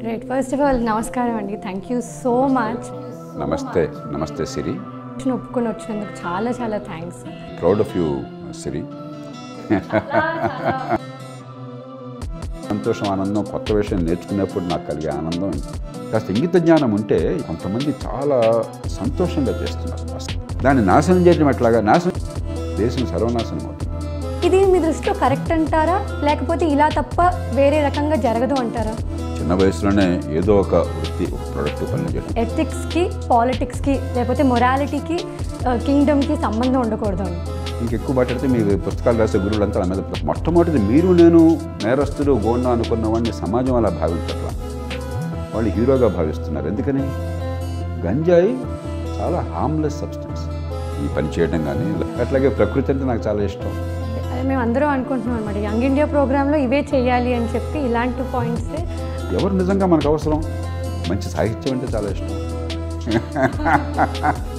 right first of all నమస్కారం అండి thank you so much నమస్తే నమస్తే సిరి ఒప్పుకొని వచ్చినందుకు చాలా చాలా థ్యాంక్స్ ప్రౌడ్ ఆఫ్ యూ సిరి సంతోషం ఆనందం కొత్త విషయం నేర్చుకునేప్పుడు నాకు కలిగే ఆనందం కాస్త ఇంగిత జ్ఞానం ఉంటే కొంతమంది చాలా సంతోషంగా చేస్తున్నారు అసలు దాన్ని నాశనం చేయడం ఎట్లాగా నాశనం దేశం సర్వనాశనం అవుతుంది ఇది మీ దృష్టిలో కరెక్ట్ అంటారా లేకపోతే ఇలా తప్ప వేరే రకంగా జరగదు అంటారా చిన్న వయసులోనే ఏదో ఒక వృత్తి ఒక ప్రొడక్ట్ పని చేయడం ఎథిక్స్కి పాలిటిక్స్కి లేకపోతే మొరాలిటీకి కింగ్డమ్కి సంబంధం ఉండకూడదు అని ఇంకెక్కువ మాట్లాడితే మీ పుస్తకాలు రాసే గురువులంతా నా మీద మొట్టమొదటిది మీరు నేను నేరస్తులు గోండా అనుకున్న వాడిని సమాజం అలా భావించట్లా వాళ్ళు హీరోగా భావిస్తున్నారు ఎందుకని గంజాయి చాలా హార్మ్లెస్ సబ్స్టెన్స్ ఈ పని చేయడం కానీ అట్లాగే ప్రకృతి అంటే నాకు చాలా ఇష్టం మేము అందరం అనుకుంటున్నాం అనమాట యంగ్ ఇండియా ప్రోగ్రాంలో ఇవే చేయాలి అని చెప్పి ఇలాంటి పాయింట్సే ఎవరు నిజంగా మనకు అవసరం మంచి సాహిత్యం అంటే చాలా ఇష్టం